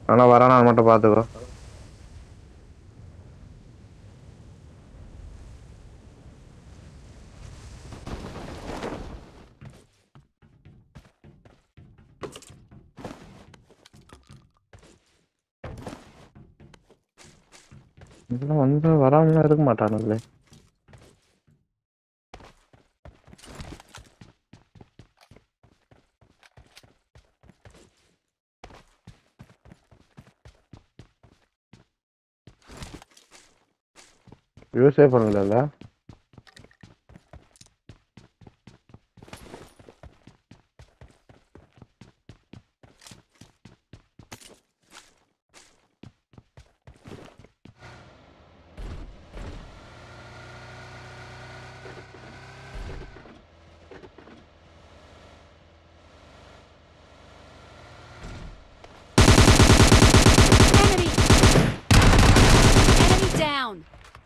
ஆனா வரானா மட்டும் பாத்துக்கோ இதெல்லாம் வந்து வராமலாம் இருக்க மாட்டானுங்களே யூஸே பண்ணல Enemy! Enemy down!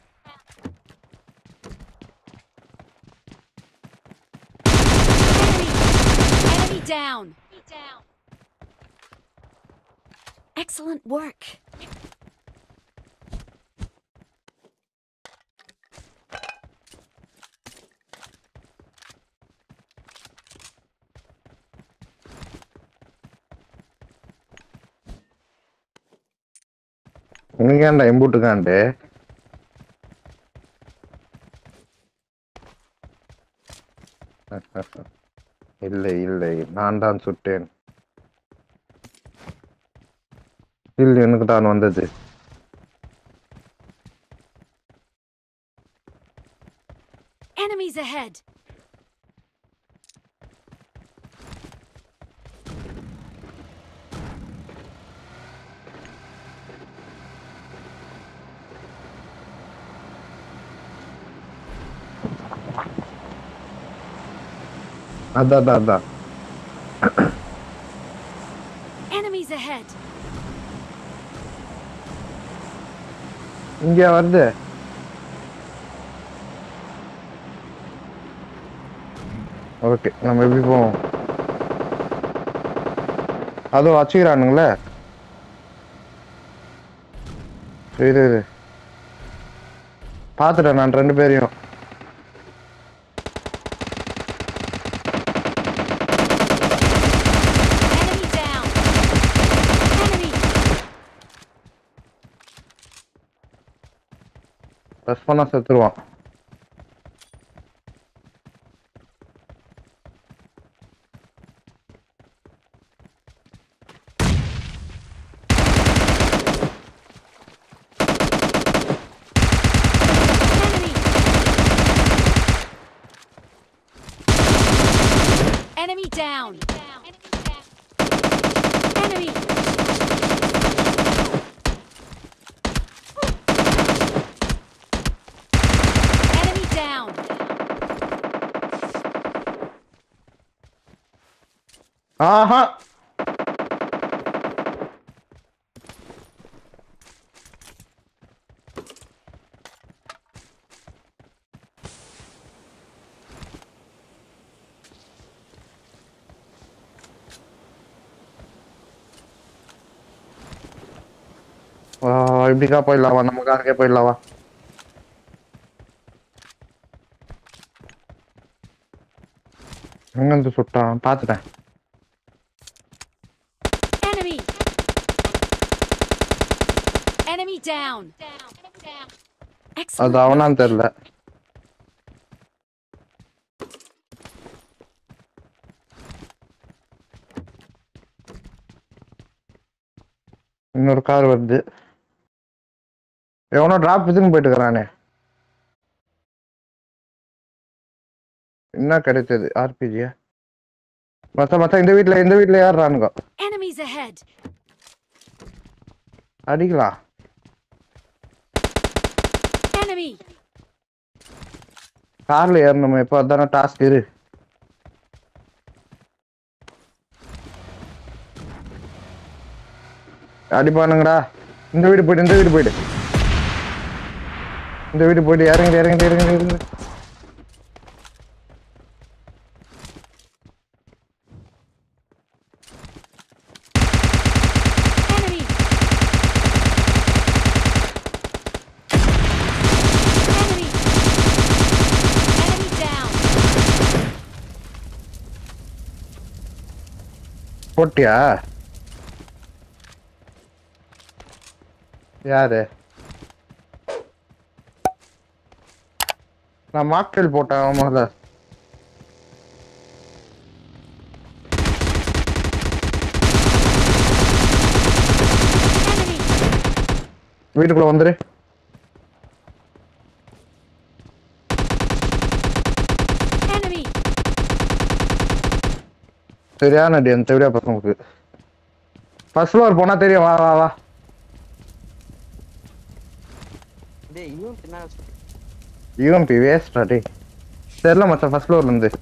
Enemy! Enemy down! Excellent work. உனக்கு ஏன்டா எம்பூட்டுக்கான்ட்டு இல்லை இல்லை நான் தான் சுட்டேன் இல்லை எனக்கு தான் வந்தது Enemies ahead! அதான் அதான் அதான் Enemies ahead! இங்கே வருது ஓகே நம்ம எப்படி போவோம் அதுவும் வச்சுக்கிறானுங்களே இது இது பார்த்துட்டேன் நான் ரெண்டு பேரையும் Enemy down! Enemy! ப்ரெஸ் பண்ணா செத்துருவான் Enemy! Enemy down! Enemy! Enemy down! ஆஹா வா, இப்படிக்கா போயிடலாம் வா நம்ம காருக்கே போயிடலாம் வா எங்க இருந்து சுட்டான் பார்த்துட்டேன் Enemy! Enemy down! அது Excellent. அவனான்னு தெரியல இன்னொரு கார் வருது எவனோ டிராப் இதுன்னு போயிட்டு இருக்கிறானே என்ன கிடைச்சது ஆர்பிஜியா மத்த மத்த இந்த வீட்ல இந்த வீட்ல ஏறுறானுங்க Enemies ahead! அடிக்கலாம் Enemy! கார்ல ஏறணுமே இப்போ அதான டாஸ்க் இரு அடிப்பானுங்கடா இந்த வீடு போயிடு இந்த வீடு போயிடு இந்த வீடு போயிட்டு இறங்கி இறங்கி இறங்கி இறங்கி Enemy! போட்டியா யாரு நான் மாக்டெயில் போட்டேன் அவன் முதல்ல Enemy! வீட்டுக்குள்ள வந்துரு Enemy! சரியான அடி அந்த தெரியா பசங்களுக்கு ஃபர்ஸ்ட் ஃப்ளோர் போனா தெரியும் வா வா வா டேய் இன்னும் பின்னால சுத்தி யூஎம்பி வேஸ்டா டே தெரியல மச்சான் ஃபர்ஸ்ட் ஃப்ளோர்ல இருந்து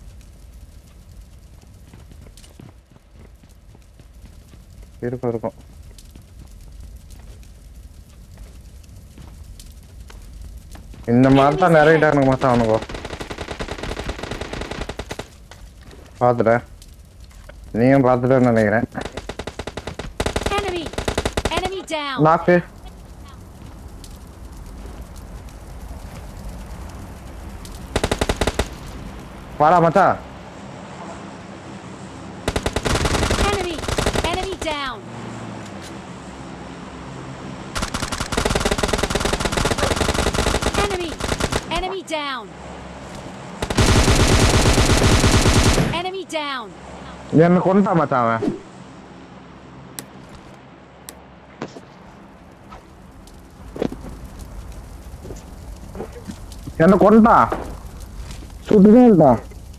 இருக்கும் இருக்கும் இந்த மாதிரி தான் நிறைய டானுங்க மச்சான் அவனுங்க பார்த்துட்டேன் நீயும் பார்த்துட்டேன்னு நினைக்கிறேன் Enemy! Enemy down! நாக்கு வாடா மச்சான் Enemy! Enemy down! Enemy! Enemy down! Enemy down! என்ன கொண்டுட்டான் மச்சான் அவன் என்ன கொண்டுட்டான் சுட்டுதான் இல்லடா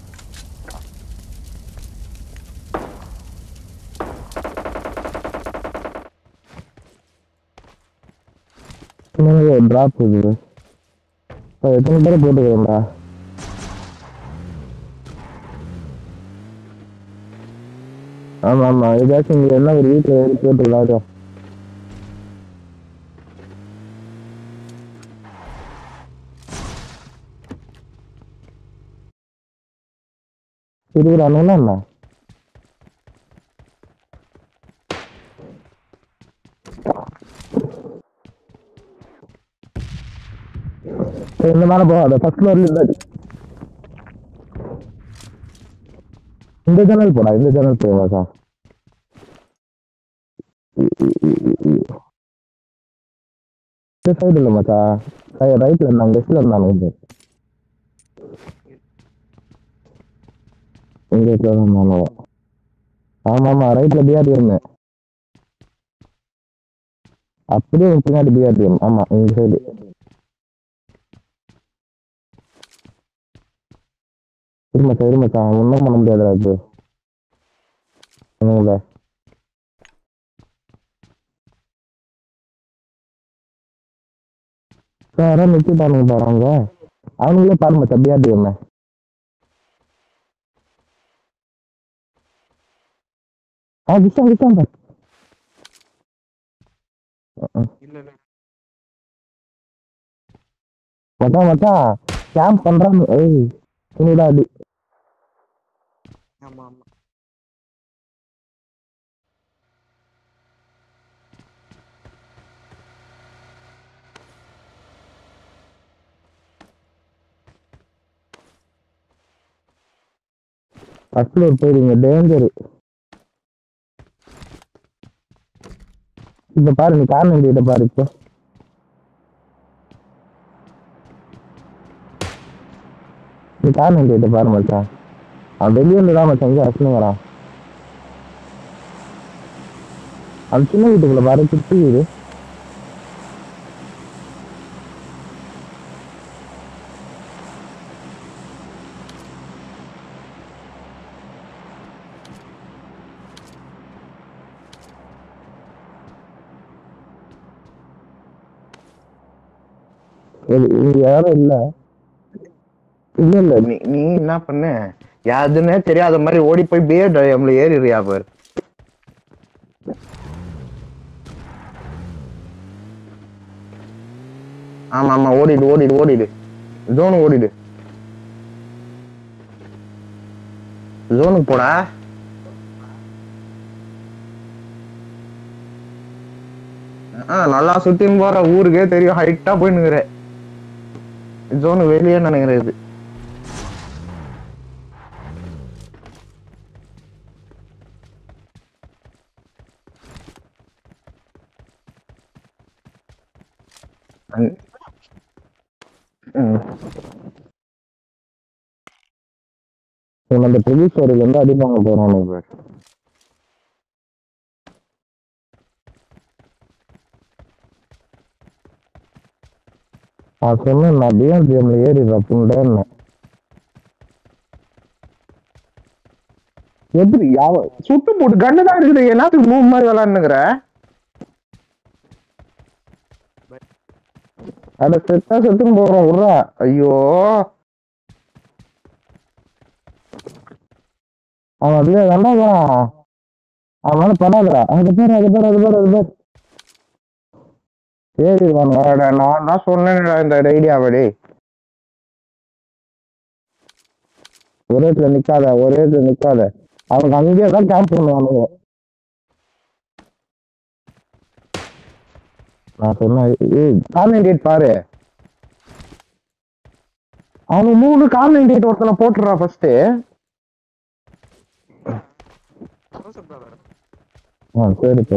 டிராப் இது எத்தனை பேர் போட்டுக்கிறேன்டா ஆமா ஆமா ஏதாச்சும் இங்க என்ன ஒரு வீட்டுல ஏறி போட்டு விளையாடுறோம் இருக்கிறானுங்களா என்ன சரி, இந்த மேல போகாத ஃபர்ஸ்ட் ஃப்ளோர்ல இருந்தாச்சு இந்த ஜன்னல் போடா இந்த ஜன்னல் போவா சார் இந்த சைடு இல்லை மச்சா ரைட்ல இருந்தாங்க லெஃப்ட்ல இருந்தாங்க இங்க இந்த இடத்துல தான் இருந்தாங்க ஆமா ஆமா ரைட்ல பிஆர்டிஎம் அப்படியே உன் பின்னாடி பிஆர்டிஎம் ஆமா இந்த சைடு இருமச்சா இருமச்சா ஒன்றும் பண்ண முடியாதுடா இது ஒன்றும் யாரோ நிறுத்திட்டானுங்க பாரு அவங்க அவனுங்களே பாரு மச்சா பிஆர்டிஎம் ஆ விசாம் விசாம் பாரு இல்ல இல்ல மச்சான் மச்சான் கேம்ப் பண்றான் ஏய் துணிடா அடி ஆமா ஆமா ஃபர்ஸ்ட் ஃப்ளோர் போயிருங்க டேஞ்சர் இப்ப பாரு நீ காரணம் கிட்ட பாரு இப்போ நீ காரணம் கிட்ட பாரு மச்சான் அவன் வெளியே இருந்து தான் மச்சான் இங்கே அசனுங்கிறான் அந்த சின்ன வீட்டுக்குள்ள பாரு சுத்தி இது இது- இங்க யாரும் இல்ல இல்ல இல்ல நீ நீ என்ன பண்ண யாருன்னே தெரியாத மாதிரி ஓடி போய் பியர் நம்மள ஏறிடுறியா பாரு ஆமா ஆமா ஓடிடு ஓடிடு ஓடிடு ஜோனு ஓடிடு ஜோனுக்கு போடா ஆ நல்லா சுத்தின்னு போற ஊருக்கே தெரியும் ஹைட்டா போய் நிக்கிற ஜோனு வெளியே நினைக்கிறேன் இது இவன் அந்த ட்ரிபிள் வந்து அடிப்பாங்க போறானு பேர் நான் சொன்னேன் நான் பிஎன்பிஎம்ல ஏறிடுறேன் அப்படின்னு எப்படி யாவ சுட்டு போட்டு கண்ணு தான் இருக்குது எல்லாத்துக்கும் மூணு மாதிரி விளாண்டுங்கிற அட செத்தா செத்துன்னு போடுறோம் விட்றா ஐயோ அவன் அதுல வேண்டாம் அவன் மேல படாதடா அது பேர் அது பேர் அது பேர் அது பேர் சரி வாடா நான் தான் சொன்னேன்டா இந்த ஐடியாவடி ஒரே இடத்துல நிக்காத ஒரே இடத்துல நிக்காத அவங்க அங்கேயே தான் கேம்ப் பண்ணுவானுங்க நான் சொன்னேன் ஏய் கார் நைன்டி எயிட் பாரு அவனுக்கு மூணு கார் நைன்டி எயிட் ஒருத்தனை போட்டுறா ஃபர்ஸ்ட் ஜோசப் brother. ஆ சரிப்பா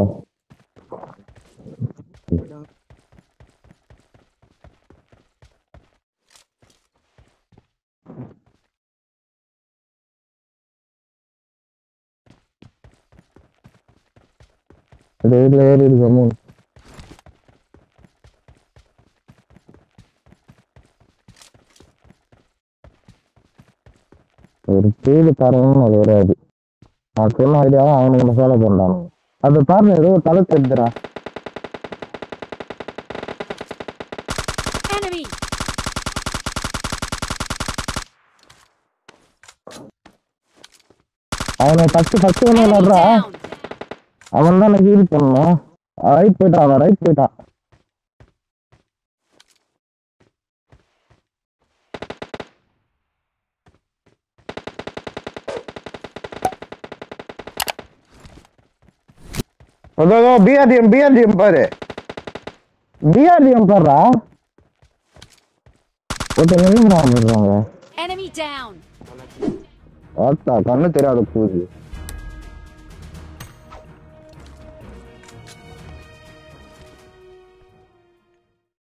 இது வீட்டில் ஏறி இருக்கு அமௌண்ட் ஒரு பேரு தரணும்னு அது வராது நான் சொன்ன ஐடியாவை அவனுக்கு ஃபாலோ பண்றானு அது பாருங்க ஏதோ ஒரு தலை தெரிஞ்சுடா Enemy! அவனை ஃபர்ஸ்ட் ஃபர்ஸ்ட் ஒன்று Enemy நடுறா down! அவன் தான் எனக்கு ஹீல் பண்ணணும் ரைட் போயிட்டான் அவன் ரைட் போயிட்டான் அதோ பிஆர்டிஎம் பிஆர்டிஎம் பாரு பிஆர்டிஎம் பாருடா ஒருத்தர் நின்று போடுறாங்க Enemy down! ஆத்தா கண்ணு தெரியாத போகுது